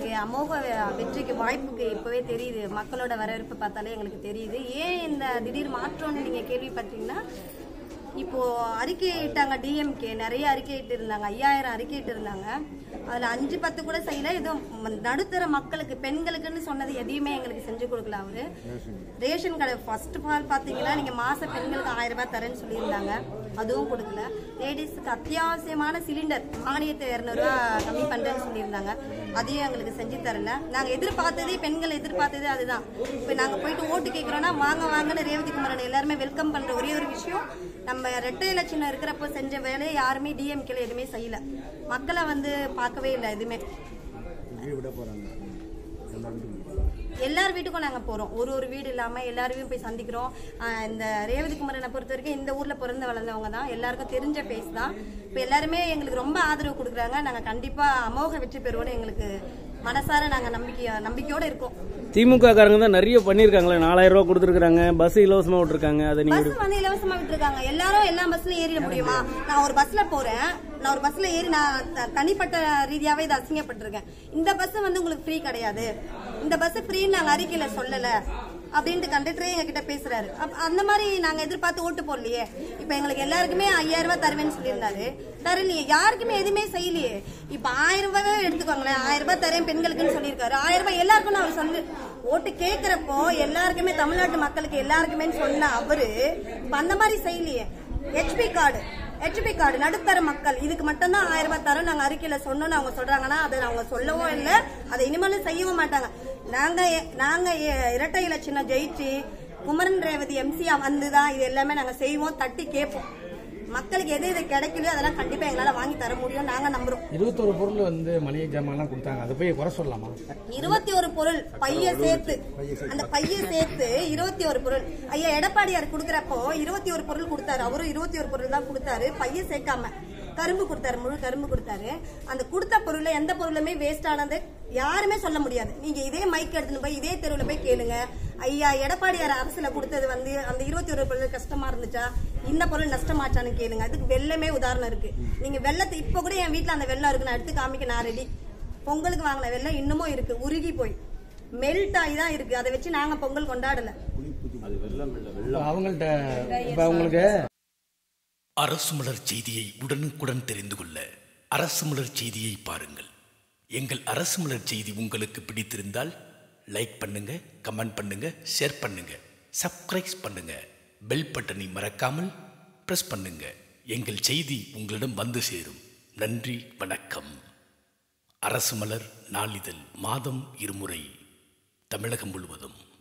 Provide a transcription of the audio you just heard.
எங்களுக்கு அமோக வெ- வெற்றிக்கு வாய்ப்புக்கு இப்பவே தெரியுது மக்களோட வரவேற்பு பார்த்தாலே எங்களுக்கு தெரியுது ஏன் இந்த திடீர் மாற்றம்னு நீங்க கேள்விப்பட்டீங்கன்னா இப்போ அறிக்கையிட்டாங்க டிஎம்கே நிறைய அறிக்கையிட்டு இருந்தாங்க ஐயாயிரம் அறிக்கையிட்டு இருந்தாங்க அதுல அஞ்சு பத்து கூட செய்யல எதுவும் ம- நடுத்தர மக்களுக்கு பெண்களுக்குன்னு சொன்னது எதையுமே எங்களுக்கு செஞ்சு கொடுக்கல அவரு ரேஷன் கடை ஃபர்ஸ்ட் ஆஃப் ஆல் பாத்தீங்கன்னா நீங்க மாச பெண்களுக்கு ஆயிரம் ரூபாய் தரேன்னு சொல்லியிருந்தாங்க அதுவும் கொடுக்கல லேடிஸ்க்கு அத்தியாவசியமான சிலிண்டர் மானியத்தை இரநூறுவா கம்மி பண்றேன்னு சொல்லியிருந்தாங்க அதையும் எங்களுக்கு செஞ்சு தரல நாங்க எதிர்பார்த்ததே பெண்கள் எதிர்பார்த்ததே அதுதான் இப்ப நாங்க போயிட்டு ஓட்டு கேட்கறோம்னா வாங்க வாங்கன்னு ரேவதி குமரன் எல்லாருமே வெல்கம் பண்ற ஒரே ஒரு விஷயம் நம்ம ரெட்டை இலட்சணம் இருக்கிறப்போ செஞ்ச வேலையை யாருமே டிஎம்கேல எதுவுமே செய்யல மக்களை வந்து பார்க்கவே இல்லை எதுவுமே எப்படி விட போறாங்க எல்லா வீட்டுக்கும் எல்லார் வீட்டுக்கும் நாங்க போறோம் ஒரு ஒரு வீடு இல்லாம எல்லாரையும் போய் சந்திக்கிறோம் ஆஹ் இந்த ரேவதி குமரனை பொறுத்த வரைக்கும் இந்த ஊர்ல பிறந்து வளர்ந்தவங்க தான் எல்லாருக்கும் தெரிஞ்ச பேஸ் தான் இப்ப எல்லாருமே எங்களுக்கு ரொம்ப ஆதரவு கொடுக்குறாங்க நாங்க கண்டிப்பா அமோக வெற்றி பெறுவோம்னு எங்களுக்கு மனசார நாங்க நம்பிக்கை நம்பிக்கையோட இருக்கோம் திமுக காரங்க தான் நிறைய பண்ணிருக்காங்களே நாலாயிரம் ரூபாய் கொடுத்துருக்காங்க பஸ் இலவசமா விட்டுருக்காங்க அதை நீங்க பஸ் வந்து இலவசமா விட்டுருக்காங்க எல்லாரும் எல்லா பஸ்லயும் ஏறிட முடியுமா நான் ஒரு பஸ்ல போறேன் நான் ஒரு பஸ்ல ஏறி நான் த- தனிப்பட்ட ரீதியாவே இதை அசிங்கப்பட்டிருக்கேன் இந்த பஸ் வந்து உங்களுக்கு ஃப்ரீ கிடையாது இந்த பஸ் ஃப்ரீன்னு நாங்க அறிக்கையில சொல்லல அப்படின்ட்டு கண்டக்டரே எங்க கிட்ட பேசுறாரு அப்ப அந்த மாதிரி நாங்க எதிர்பார்த்து ஓட்டு போடலையே இப்ப எங்களுக்கு எல்லாருக்குமே ஐயாயிரம் ரூபாய் தருவேன்னு சொல்லியிருந்தாரு தரலையே யாருக்குமே எதுவுமே செய்யலையே இப்ப ஆயிரம் ரூபாய் எடுத்துக்கோங்களேன் ஆயிரம் ரூபாய் தரேன் பெண்களுக்குன்னு சொல்லியிருக்காரு ஆயிரம் ரூபாய் எல்லாருக்கும் அவர் சொல்லு ஓட்டு கேக்குறப்போ எல்லாருக்குமே தமிழ்நாட்டு மக்களுக்கு எல்லாருக்குமே சொன்ன அவரு இப்ப அந்த மாதிரி செய்யலையே ஹெச்பி கார்டு ஹெச்பி கார்டு நடுத்தர மக்கள் இதுக்கு மட்டும்தான் ஆயிரம் ரூபாய் தரோம் நாங்க அறிக்கையில சொன்னோம்னு அவங்க சொல்றாங்கன்னா அதை அவங்க சொல்லவும் இல்லை அதை இனிமேலும் செய்யவும் மாட்டாங்க நாங்க நாங்க இரட்டை இலட்சணம் ஜெயிச்சு குமரன் ரேவதி எம்சியா வந்துதான் இது எல்லாமே நாங்க செய்வோம் தட்டி கேட்போம் மக்களுக்கு எது எது கிடைக்கலையோ அதெல்லாம் கண்டிப்பா எங்களால வாங்கி தர முடியும் நாங்க நம்புறோம் இருபத்தொரு பொருள் வந்து மளிகை ஜாமான்லாம் கொடுத்தாங்க அதை போய் குறை சொல்லலாமா இருபத்தி ஒரு பொருள் பைய சேர்த்து அந்த பைய சேர்த்து இருபத்தி ஒரு பொருள் ஐயா எடப்பாடியார் குடுக்கறப்போ இருபத்தி ஒரு பொருள் கொடுத்தாரு அவரும் இருபத்தி ஒரு பொருள் தான் கொடுத்தாரு பைய சேர்க்காம கரும்பு கொடுத்தாரு முழு கரும்பு கொடுத்தாரு அந்த கொடுத்த பொருள்ல எந்த பொருளுமே வேஸ்ட் ஆனது யாருமே சொல்ல முடியாது நீங்க இதே மைக் எடுத்துன்னு போய் இதே தெருவுல போய் கேளுங்க ஐயா எடப்பாடியார் அரசுல கொடுத்தது வந்து அந்த இருபத்தி ஒரு பொருள் கஷ்டமா இருந்துச்சா இந்த பொருள் நஷ்டமாச்சான்னு கேளுங்க அதுக்கு வெள்ளமே உதாரணம் இருக்கு நீங்க வெள்ளத்தை இப்ப கூட என் வீட்ல அந்த வெள்ளம் இருக்கு நான் எடுத்து காமிக்க நான் ரெடி பொங்கலுக்கு வாங்கின வெள்ளம் இன்னமும் இருக்கு உருகி போய் மெல்ட் ஆகி தான் இருக்கு அதை வச்சு நாங்க பொங்கல் கொண்டாடல இப்ப அவங்கள்ட்ட இப்ப அவங்களுக்கு அரசு மலர் செய்தியை உடனுக்குடன் தெரிந்து கொள்ள அரசு மலர் செய்தியை பாருங்கள் எங்கள் அரசு மலர் செய்தி உங்களுக்கு பிடித்திருந்தால் லைக் பண்ணுங்க கமெண்ட் பண்ணுங்க ஷேர் பண்ணுங்க சப்ஸ்கிரைப் பண்ணுங்க பெல் பட்டனை மறக்காமல் பிரஸ் பண்ணுங்க எங்கள் செய்தி உங்களிடம் வந்து சேரும் நன்றி வணக்கம் அரசு மலர் நாளிதழ் மாதம் இருமுறை தமிழகம் முழுவதும்